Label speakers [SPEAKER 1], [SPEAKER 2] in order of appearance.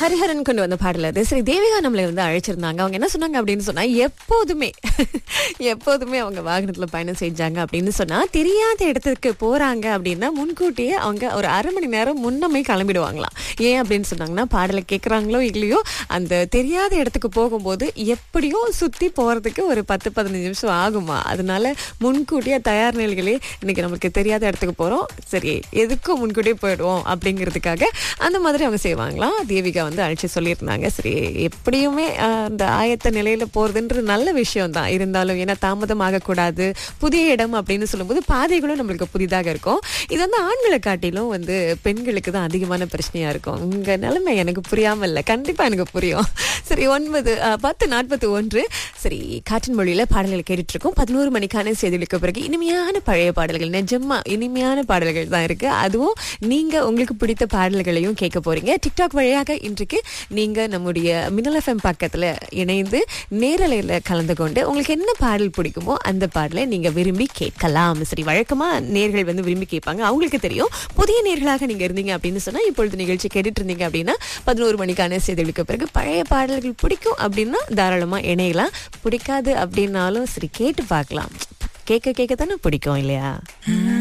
[SPEAKER 1] ஹரிஹரன் கொண்டு வந்த பாடல் அது சரி தேவிகா நம்மளை வந்து அழைச்சிருந்தாங்க அவங்க என்ன சொன்னாங்க அப்படின்னு சொன்னா எப்போதுமே எப்போதுமே அவங்க வாகனத்துல பயணம் செஞ்சாங்க அப்படின்னு சொன்னா தெரியாத இடத்துக்கு போறாங்க அப்படின்னா முன்கூட்டியே அவங்க ஒரு அரை மணி நேரம் முன்னமே கிளம்பிடுவாங்களாம் ஏன் அப்படின்னு சொன்னாங்கன்னா பாடலை கேட்குறாங்களோ இல்லையோ அந்த தெரியாத இடத்துக்கு போகும்போது எப்படியோ சுத்தி போறதுக்கு ஒரு பத்து பதினஞ்சு நிமிஷம் ஆகுமா அதனால முன்கூட்டியே தயார் நிலைகளே இன்னைக்கு நம்மளுக்கு தெரியாத இடத்துக்கு போறோம் சரி எதுக்கும் முன்கூட்டியே போயிடுவோம் அப்படிங்கிறதுக்காக அந்த மாதிரி அவங்க செய்வாங்களாம் தேவிகா வந்து அழைச்சி சொல்லியிருந்தாங்க சரி எப்படியுமே ஆஹ், அந்த ஆயத்த நிலையில போறதுன்றது நல்ல விஷயம் தான் இருந்தாலும் ஏன்னா தாமதம் ஆகக்கூடாது புதிய இடம் அப்படின்னு சொல்லும்போது பாதைகளும் நம்மளுக்கு புதிதாக இருக்கும் இது வந்து ஆண்களை காட்டிலும் வந்து பெண்களுக்கு தான் அதிகமான பிரச்சனையா இருக்கும் உங்க நிலைமை எனக்கு புரியாம இல்லை கண்டிப்பா எனக்கு புரியும் சரி ஒன்பது ஆஹ், பத்து நாற்பத்தி ஒன்று சரி காற்றின் மொழியில பாடல்கள் கேட்டுட்டு இருக்கோம் பதினோரு மணிக்கான செய்திகளுக்கு பிறகு இனிமையான பழைய பாடல்கள் நிஜமா இனிமையான பாடல்கள் தான் இருக்கு அதுவும் நீங்க உங்களுக்கு பிடித்த பாடல்களையும் கேட்க போறீங்க டிக்டாக் வழியாக இன்றைக்கு நீங்க நம்முடைய மின்னல் எஃப்எம் பக்கத்துல இணைந்து நேரலையில கலந்து கொண்டு உங்களுக்கு என்ன பாடல் பிடிக்குமோ அந்த பாடலை நீங்க விரும்பி கேட்கலாம் சரி வழக்கமா நேர்கள் வந்து விரும்பி கேட்பாங்க அவங்களுக்கு தெரியும் புதிய நேர்களாக நீங்க இருந்தீங்க அப்படின்னு சொன்னா இப்பொழுது நிகழ்ச்சி கேட்டுட்டு இருந்தீங்க அப்படின்னா பதினோரு மணிக்கான செய்திகளுக்கு பிறகு பழைய பாடல்கள் பிடிக்கும் அப்படின்னா தாராளமா இணையலாம் பிடிக்காது அப்படின்னாலும் சரி கேட்டு பார்க்கலாம் கேட்க கேட்க தானே பிடிக்கும் இல்லையா